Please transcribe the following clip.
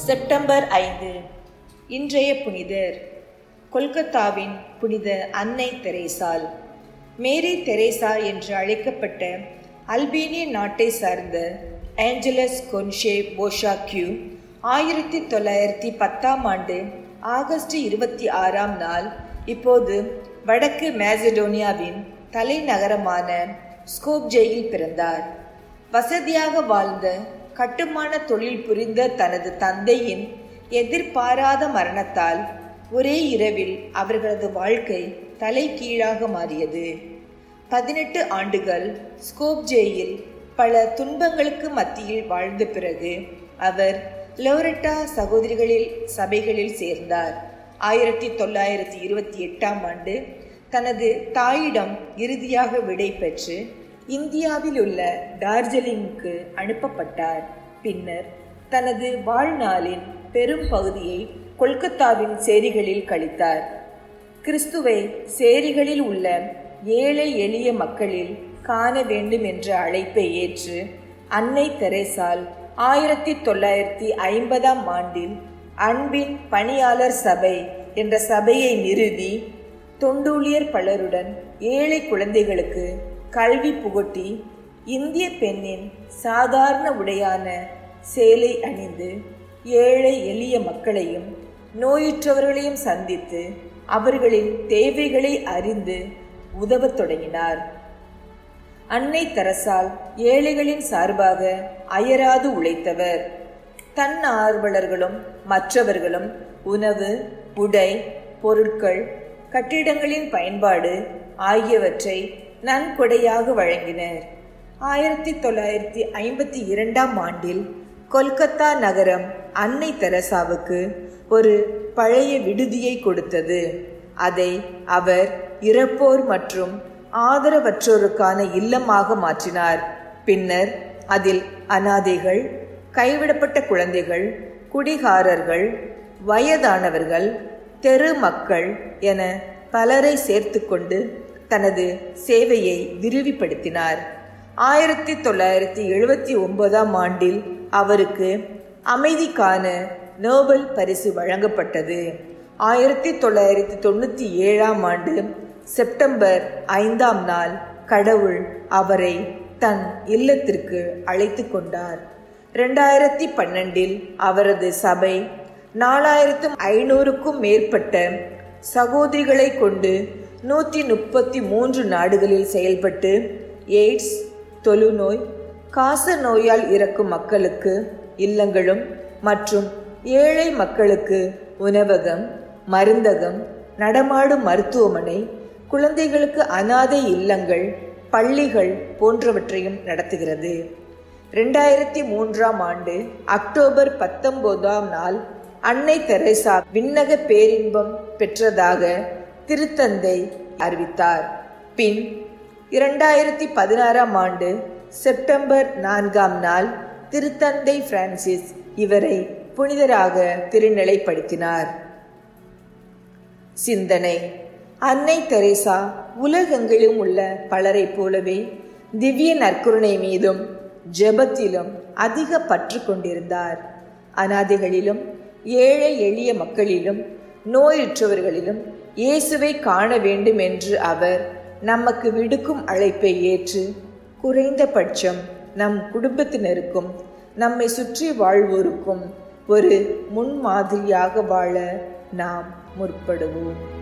September ஐந்து இன்றைய புனிதர் கொல்கத்தாவின் புனித அன்னை தெரேசால் மேரி தெரேசா என்று அழைக்கப்பட்ட அல்பீனிய நாட்டை சார்ந்த ஏஞ்சலஸ் கொன்ஷே போஷாக்யூ ஆயிரத்தி தொள்ளாயிரத்தி பத்தாம் ஆண்டு ஆகஸ்ட் இருபத்தி ஆறாம் நாள் இப்போது வடக்கு மேசடோனியாவின் தலைநகரமான ஸ்கோப்ஜேயில் பிறந்தார் வசதியாக வாழ்ந்த கட்டுமான தொழில் புரிந்த தனது தந்தையின் எதிர்பாராத மரணத்தால் ஒரே இரவில் அவர்களது வாழ்க்கை தலைகீழாக மாறியது பதினெட்டு ஆண்டுகள் ஸ்கோப்ஜேயில் பல துன்பங்களுக்கு மத்தியில் வாழ்ந்த பிறகு அவர் லோரெட்டா சகோதரிகளில் சபைகளில் சேர்ந்தார் ஆயிரத்தி தொள்ளாயிரத்தி இருபத்தி எட்டாம் ஆண்டு தனது தாயிடம் இறுதியாக விடை பெற்று இந்தியாவில் உள்ள டார்ஜிலிங்குக்கு அனுப்பப்பட்டார் பின்னர் தனது வாழ்நாளின் பெரும் பகுதியை கொல்கத்தாவின் சேரிகளில் கழித்தார் கிறிஸ்துவை சேரிகளில் உள்ள ஏழை எளிய மக்களில் காண வேண்டும் என்ற அழைப்பை ஏற்று அன்னை தெரேசால் ஆயிரத்தி தொள்ளாயிரத்தி ஐம்பதாம் ஆண்டில் அன்பின் பணியாளர் சபை என்ற சபையை நிறுவி தொண்டூழியர் பலருடன் ஏழை குழந்தைகளுக்கு கல்வி புகட்டி இந்திய பெண்ணின் சாதாரண உடையான சேலை அணிந்து ஏழை எளிய மக்களையும் நோயுற்றவர்களையும் சந்தித்து அவர்களின் தேவைகளை அறிந்து உதவத் தொடங்கினார் அன்னை தரசால் ஏழைகளின் சார்பாக அயராது உழைத்தவர் தன் ஆர்வலர்களும் மற்றவர்களும் உணவு உடை பொருட்கள் கட்டிடங்களின் பயன்பாடு ஆகியவற்றை நன்கொடையாக வழங்கினர் ஆயிரத்தி தொள்ளாயிரத்தி ஐம்பத்தி இரண்டாம் ஆண்டில் கொல்கத்தா நகரம் அன்னை தெரசாவுக்கு ஒரு பழைய விடுதியை கொடுத்தது அதை அவர் இறப்போர் மற்றும் ஆதரவற்றோருக்கான இல்லமாக மாற்றினார் பின்னர் அதில் அனாதைகள் கைவிடப்பட்ட குழந்தைகள் குடிகாரர்கள் வயதானவர்கள் தெரு மக்கள் என பலரை சேர்த்து கொண்டு தனது சேவையை விரிவுபடுத்தினார் ஆயிரத்தி தொள்ளாயிரத்தி எழுபத்தி ஒன்பதாம் ஆண்டில் அவருக்கு அமைதிக்கான நோபல் பரிசு வழங்கப்பட்டது ஆயிரத்தி தொள்ளாயிரத்தி தொண்ணூற்றி ஏழாம் ஆண்டு செப்டம்பர் ஐந்தாம் நாள் கடவுள் அவரை தன் இல்லத்திற்கு அழைத்து கொண்டார் ரெண்டாயிரத்தி பன்னெண்டில் அவரது சபை நாலாயிரத்தும் ஐநூறுக்கும் மேற்பட்ட சகோதரிகளை கொண்டு நூற்றி முப்பத்தி மூன்று நாடுகளில் செயல்பட்டு எய்ட்ஸ் தொழுநோய் காச நோயால் இறக்கும் மக்களுக்கு இல்லங்களும் மற்றும் ஏழை மக்களுக்கு உணவகம் மருந்தகம் நடமாடும் மருத்துவமனை குழந்தைகளுக்கு அனாதை இல்லங்கள் பள்ளிகள் போன்றவற்றையும் நடத்துகிறது ரெண்டாயிரத்தி மூன்றாம் ஆண்டு அக்டோபர் பத்தொன்பதாம் நாள் அன்னை தெரேசா விண்ணக பேரின்பம் பெற்றதாக திருத்தந்தை அறிவித்தார் பின் இரண்டாயிரத்தி பதினாறாம் ஆண்டு செப்டம்பர் நான்காம் நாள் திருத்தந்தை பிரான்சிஸ் இவரை புனிதராக திருநிலைப்படுத்தினார் சிந்தனை அன்னை தெரேசா உலகெங்கிலும் உள்ள பலரைப் போலவே திவ்ய நற்கருணை மீதும் ஜெபத்திலும் அதிக பற்று கொண்டிருந்தார் அனாதைகளிலும் ஏழை எளிய மக்களிலும் நோயுற்றவர்களிலும் இயேசுவை காண வேண்டும் என்று அவர் நமக்கு விடுக்கும் அழைப்பை ஏற்று குறைந்தபட்சம் நம் குடும்பத்தினருக்கும் நம்மை சுற்றி வாழ்வோருக்கும் ஒரு முன்மாதிரியாக வாழ நாம் முற்படுவோம்